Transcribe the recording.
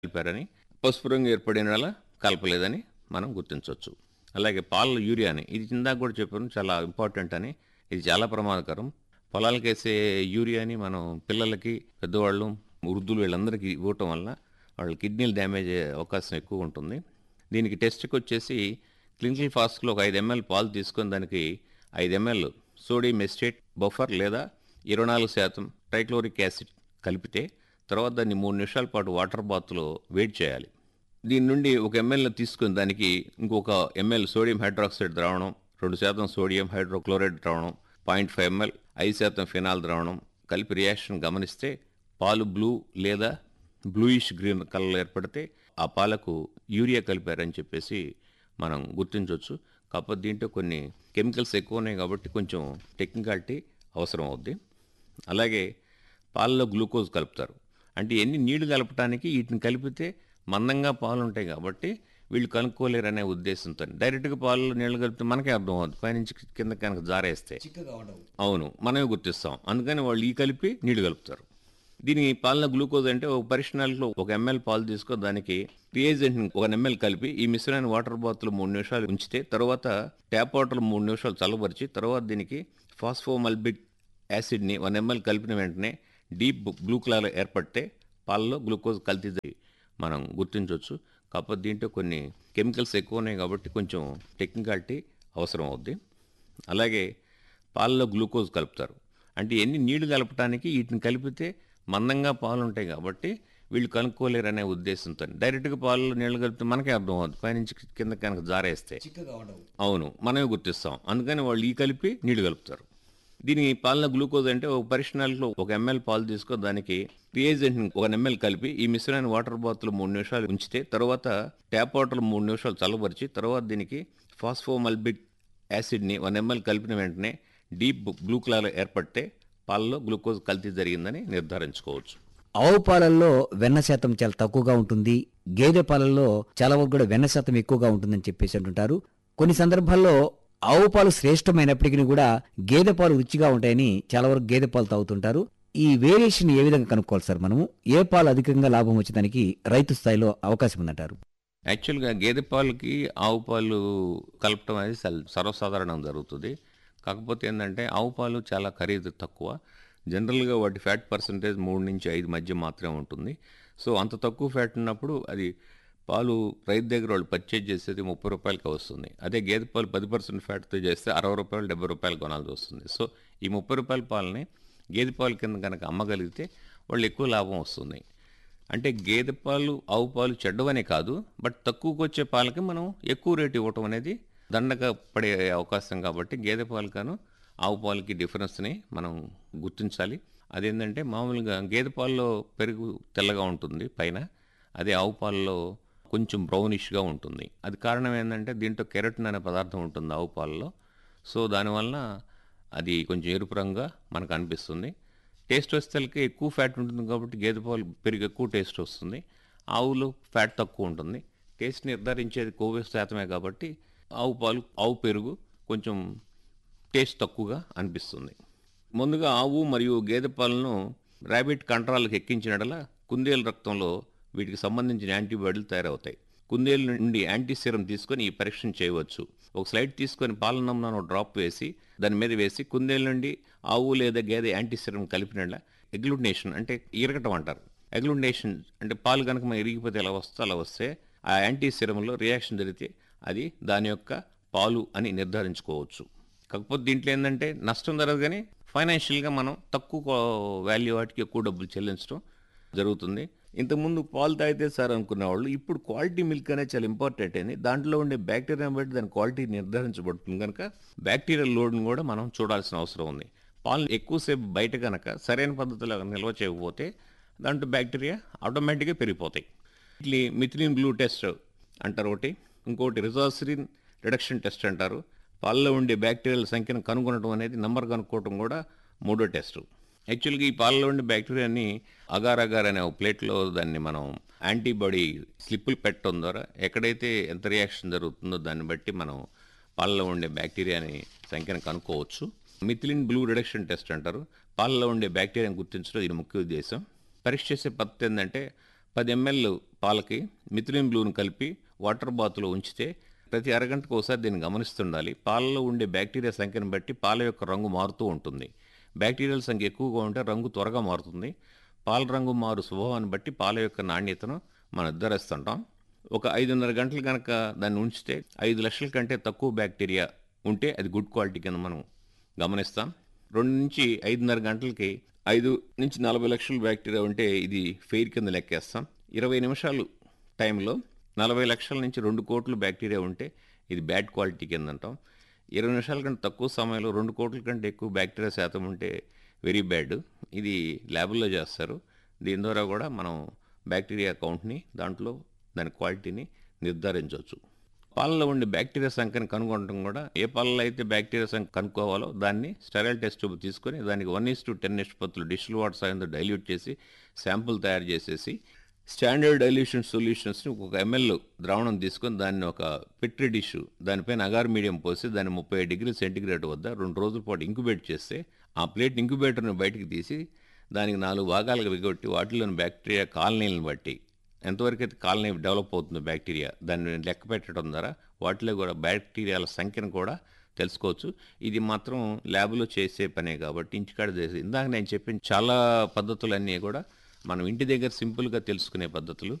కలిపారని పసుపు రంగు ఏర్పడిన వల్ల కలపలేదని మనం గుర్తించవచ్చు అలాగే పాలలో యూరియాని ఇది ఇందాక కూడా చెప్పాను చాలా ఇంపార్టెంట్ అని ఇది చాలా ప్రమాదకరం పొలాలకు వేసే యూరియాని మనం పిల్లలకి పెద్దవాళ్ళు వృద్ధులు వీళ్ళందరికీ ఇవ్వటం వల్ల వాళ్ళ కిడ్నీలు డ్యామేజ్ అయ్యే అవకాశం ఎక్కువ ఉంటుంది దీనికి టెస్ట్కి వచ్చేసి క్లినికల్ ఫాస్క్లో ఒక ఐదు ఎంఎల్ పాలు తీసుకొని దానికి ఐదు ఎంఎల్ సోడియం ఎస్టేట్ బఫర్ లేదా ఇరవై నాలుగు శాతం ట్రైక్లోరిక్ యాసిడ్ కలిపితే తర్వాత దాన్ని మూడు నిమిషాల పాటు వాటర్ బాత్లో వేడి చేయాలి దీని నుండి ఒక ఎంఎల్ తీసుకుని దానికి ఇంకొక ఎంఎల్ సోడియం హైడ్రాక్సైడ్ ద్రావణం రెండు శాతం సోడియం హైడ్రోక్లోరైడ్ ద్రావణం పాయింట్ ఫైవ్ ఎంఎల్ ఐదు శాతం ఫినాల్ ద్రావణం కలిపి రియాక్షన్ గమనిస్తే పాలు బ్లూ లేదా బ్లూయిష్ గ్రీన్ కలర్ ఏర్పడితే ఆ పాలకు యూరియా కలిపారని చెప్పేసి మనం గుర్తించవచ్చు కాకపోతే దీంట్లో కొన్ని కెమికల్స్ ఎక్కువ ఉన్నాయి కాబట్టి కొంచెం టెక్నికాలిటీ అవసరం అవుద్ది అలాగే పాలలో గ్లూకోజ్ కలుపుతారు అంటే ఎన్ని నీళ్లు కలపడానికి వీటిని కలిపితే మందంగా పాలు ఉంటాయి కాబట్టి వీళ్ళు కనుక్కోలేరనే ఉద్దేశంతో డైరెక్ట్గా పాలలో నీళ్లు కలిపితే మనకే అర్థం అవుతుంది పైనుంచి కింద కనుక జారేస్తే చిక్కగా ఉండవు అవును మనమే గుర్తిస్తాం అందుకని వాళ్ళు ఈ కలిపి నీళ్లు కలుపుతారు దీని పాలన గ్లూకోజ్ అంటే ఒక పరిశ్రమలో ఒక ఎంఎల్ పాలు తీసుకొని దానికి రియేజెంట్ ఒక ఎంఎల్ కలిపి ఈ మిశ్రమాన్ని వాటర్ బాత్లో మూడు నిమిషాలు ఉంచితే తర్వాత ట్యాప్ వాటర్ మూడు నిమిషాలు చల్లబరిచి తర్వాత దీనికి ఫాస్ఫోమల్బిక్ యాసిడ్ని వన్ ఎంఎల్ కలిపిన వెంటనే డీప్ బ్లూ కలర్ ఏర్పడితే పాలలో గ్లూకోజ్ కల్తీ జరిగి మనం గుర్తించవచ్చు కాకపోతే దీంట్లో కొన్ని కెమికల్స్ ఎక్కువ ఉన్నాయి కాబట్టి కొంచెం టెక్నికాలిటీ అవసరం అవుద్ది అలాగే పాలలో గ్లూకోజ్ కలుపుతారు అంటే ఎన్ని నీళ్లు కలపడానికి వీటిని కలిపితే మందంగా పాలు ఉంటాయి కాబట్టి వీళ్ళు కనుక్కోలేరనే ఉద్దేశంతో డైరెక్ట్గా పాలలో నీళ్లు కలిపితే మనకే అర్థం అవుతుంది పైనుంచి కింద కనుక జారేస్తే చిక్కగా ఉండవు అవును మనమే గుర్తిస్తాం అందుకని వాళ్ళు ఈ కలిపి నీళ్లు కలుపుతారు దీని పాలన గ్లూకోజ్ అంటే ఒక పరిశ్రమలో ఒక ఎంఎల్ పాలు తీసుకొని దానికి రియేజెంట్ ఒక ఎంఎల్ కలిపి ఈ మిశ్రమాన్ని వాటర్ బాత్లో మూడు నిమిషాలు ఉంచితే తర్వాత ట్యాప్ వాటర్ మూడు నిమిషాలు చల్లబరిచి తర్వాత దీనికి ఫాస్ఫోమల్బిక్ యాసిడ్ని వన్ ఎంఎల్ కలిపిన వెంటనే డీప్ బ్లూ కలర్ ఏర్పడితే పాలలో గ్లూకోజ్ కల్తీ జరిగిందని నిర్ధారించుకోవచ్చు ఆవు పాలల్లో వెన్న శాతం చాలా తక్కువగా ఉంటుంది గేదె పాలల్లో చాలా వరకు కూడా వెన్న శాతం ఎక్కువగా ఉంటుందని చెప్పేసి అంటుంటారు కొన్ని సందర్భాల్లో ఆవు పాలు శ్రేష్టమైనప్పటికీ కూడా గేదె పాలు రుచిగా ఉంటాయని చాలా వరకు గేదె పాలు తాగుతుంటారు ఈ వేరియేషన్ ఏ విధంగా కనుక్కోవాలి సార్ మనము ఏ పాలు అధికంగా లాభం వచ్చేదానికి రైతు స్థాయిలో అవకాశం ఉందంటారు యాక్చువల్గా గేదె పాలకి ఆవు పాలు కలపటం అనేది సల్- సర్వసాధారణం జరుగుతుంది కాకపోతే ఏంటంటే ఆవు పాలు చాలా ఖరీదు తక్కువ జనరల్గా వాటి ఫ్యాట్ పర్సంటేజ్ మూడు నుంచి ఐదు మధ్య మాత్రమే ఉంటుంది సో అంత తక్కువ ఫ్యాట్ ఉన్నప్పుడు అది పాలు రైతు దగ్గర వాళ్ళు పర్చేజ్ చేసేది ముప్పై రూపాయలకి వస్తుంది అదే గేదె పాలు పది పర్సెంట్ ఫ్యాట్తో చేస్తే అరవై రూపాయలు డెబ్బై రూపాయలు కొనాల్సి వస్తుంది సో ఈ ముప్పై రూపాయల పాలని గేదె పాల కింద కనుక అమ్మగలిగితే వాళ్ళు ఎక్కువ లాభం వస్తుంది అంటే గేదె పాలు ఆవు పాలు చెడ్డవనే కాదు బట్ తక్కువకి వచ్చే పాలకి మనం ఎక్కువ రేటు ఇవ్వటం అనేది దండగా పడే అవకాశం కాబట్టి గేదె పాలకను ఆవు పాలకి డిఫరెన్స్ని మనం గుర్తించాలి అదేంటంటే మామూలుగా గేదె పాలలో పెరుగు తెల్లగా ఉంటుంది పైన అదే ఆవు పాలలో కొంచెం బ్రౌనిష్గా ఉంటుంది అది కారణం ఏంటంటే దీంట్లో కెరటిన్ అనే పదార్థం ఉంటుంది ఆవు పాలలో సో దానివలన అది కొంచెం ఎరుపు రంగుగా మనకు అనిపిస్తుంది టేస్ట్ వచ్చేసరికి ఎక్కువ ఫ్యాట్ ఉంటుంది కాబట్టి గేదె పాలు పెరుగు ఎక్కువ టేస్ట్ వస్తుంది ఆవులో ఫ్యాట్ తక్కువ ఉంటుంది టేస్ట్ నిర్ధారించేది కొవ్వు శాతమే కాబట్టి ఆవు పాలు ఆవు పెరుగు కొంచెం టేస్ట్ తక్కువగా అనిపిస్తుంది ముందుగా ఆవు మరియు గేదె పాలను ర్యాబిట్ కంట్రాలకు ఎక్కించినడల కుందేలు రక్తంలో వీటికి సంబంధించిన యాంటీబాడీలు తయారవుతాయి కుందేలు నుండి యాంటీ సీరం తీసుకొని ఈ పరీక్షను చేయవచ్చు ఒక స్లైడ్ తీసుకొని పాల నమూనాను డ్రాప్ వేసి దాని మీద వేసి కుందేలు నుండి ఆవు లేదా గేదె యాంటీ సీరం కలిపినట్ల ఎగ్లూటినేషన్ అంటే ఇరగటం అంటారు ఎగ్లూటినేషన్ అంటే పాలు కనుక మనం ఇరిగిపోతే ఎలా వస్తే అలా వస్తే ఆ యాంటీ సీరంలో రియాక్షన్ జరిగితే అది దాని యొక్క పాలు అని నిర్ధారించుకోవచ్చు కాకపోతే దీంట్లో ఏంటంటే నష్టం జరగదు కానీ ఫైనాన్షియల్గా మనం తక్కువ వాల్యూ వాటికి ఎక్కువ డబ్బులు చెల్లించడం జరుగుతుంది ఇంతకుముందు పాలు తాగితే సార్ అనుకున్న వాళ్ళు ఇప్పుడు క్వాలిటీ మిల్క్ అనేది చాలా ఇంపార్టెంట్ అయింది దాంట్లో ఉండే బ్యాక్టీరియా బట్టి దాని క్వాలిటీ నిర్ధారించబడుతుంది కనుక బ్యాక్టీరియల్ లోడ్ని కూడా మనం చూడాల్సిన అవసరం ఉంది పాలు ఎక్కువసేపు బయట కనుక సరైన పద్ధతిలో నిల్వ చేయకపోతే దాంట్లో బ్యాక్టీరియా ఆటోమేటిక్గా పెరిగిపోతాయి ఇట్లీ మిథిలిన్ బ్లూ టెస్ట్ అంటారు ఒకటి ఇంకోటి రిజాసిరిన్ రిడక్షన్ టెస్ట్ అంటారు పాలలో ఉండే బ్యాక్టీరియాల సంఖ్యను కనుగొనడం అనేది నంబర్ కనుక్కోవడం కూడా మూడో టెస్ట్ యాక్చువల్గా ఈ పాలలో ఉండే బ్యాక్టీరియాని అగార్ అగార్ అనే ఒక ప్లేట్లో దాన్ని మనం యాంటీబాడీ స్లిప్పులు పెట్టడం ద్వారా ఎక్కడైతే ఎంత రియాక్షన్ జరుగుతుందో దాన్ని బట్టి మనం పాలలో ఉండే బ్యాక్టీరియాని సంఖ్యను కనుక్కోవచ్చు మిథిలిన్ బ్లూ రిడక్షన్ టెస్ట్ అంటారు పాలలో ఉండే బ్యాక్టీరియాని గుర్తించడం ఇది ముఖ్య ఉద్దేశం పరీక్ష చేసే పద్ధతి ఏంటంటే పది ఎంఎల్ పాలకి మిథిలిన్ బ్లూను కలిపి వాటర్ బాత్లో ఉంచితే ప్రతి అరగంటకు ఒకసారి దీన్ని గమనిస్తుండాలి పాలలో ఉండే బ్యాక్టీరియా సంఖ్యను బట్టి పాల యొక్క రంగు మారుతూ ఉంటుంది బ్యాక్టీరియల్ సంఖ్య ఎక్కువగా ఉంటే రంగు త్వరగా మారుతుంది పాల రంగు మారు స్వభావాన్ని బట్టి పాల యొక్క నాణ్యతను మనం నిర్ధారిస్తుంటాం ఒక ఐదున్నర గంటలు కనుక దాన్ని ఉంచితే ఐదు లక్షల కంటే తక్కువ బ్యాక్టీరియా ఉంటే అది గుడ్ క్వాలిటీ కింద మనం గమనిస్తాం రెండు నుంచి ఐదున్నర గంటలకి ఐదు నుంచి నలభై లక్షల బ్యాక్టీరియా ఉంటే ఇది ఫెయిర్ కింద లెక్కేస్తాం ఇరవై నిమిషాలు టైంలో నలభై లక్షల నుంచి రెండు కోట్ల బ్యాక్టీరియా ఉంటే ఇది బ్యాడ్ క్వాలిటీ కింద అంటాం ఇరవై నిమిషాల కంటే తక్కువ సమయంలో రెండు కోట్ల కంటే ఎక్కువ బ్యాక్టీరియా శాతం ఉంటే వెరీ బ్యాడ్ ఇది ల్యాబుల్లో చేస్తారు దీని ద్వారా కూడా మనం బ్యాక్టీరియా కౌంట్ని దాంట్లో దాని క్వాలిటీని నిర్ధారించవచ్చు పాలలో ఉండే బ్యాక్టీరియా సంఖ్యను కనుగొనడం కూడా ఏ పాలలో అయితే బ్యాక్టీరియా సంఖ్య కనుక్కోవాలో దాన్ని స్టెరైల్ టెస్ట్ ట్యూబ్ తీసుకొని దానికి వన్ ఇస్ టు టెన్ నిష్పత్తులు డిస్టిల్ వాటర్ సాయంతో డైల్యూట్ చేసి శాంపుల్ తయారు చేసేసి స్టాండర్డ్ డైల్యూషన్ సొల్యూషన్స్ని ఒక ఎంఎల్ ద్రావణం తీసుకొని దాన్ని ఒక పిట్రీ డిష్ దానిపైన అగార్ మీడియం పోసి దాన్ని ముప్పై డిగ్రీ సెంటిగ్రేడ్ వద్ద రెండు రోజుల పాటు ఇంక్యుబేట్ చేస్తే ఆ ప్లేట్ ఇంక్యుబేటర్ని బయటికి తీసి దానికి నాలుగు భాగాలుగా విగొట్టి వాటిలోని బ్యాక్టీరియా కాలనీలను బట్టి ఎంతవరకు అయితే కాలనీ డెవలప్ అవుతుందో బ్యాక్టీరియా దాన్ని లెక్క పెట్టడం ద్వారా వాటిలో కూడా బ్యాక్టీరియాల సంఖ్యను కూడా తెలుసుకోవచ్చు ఇది మాత్రం ల్యాబ్లో చేసే పనే కాబట్టి ఇంటికాడ చేసే ఇందాక నేను చెప్పిన చాలా పద్ధతులన్నీ కూడా మనం ఇంటి దగ్గర సింపుల్గా తెలుసుకునే పద్ధతులు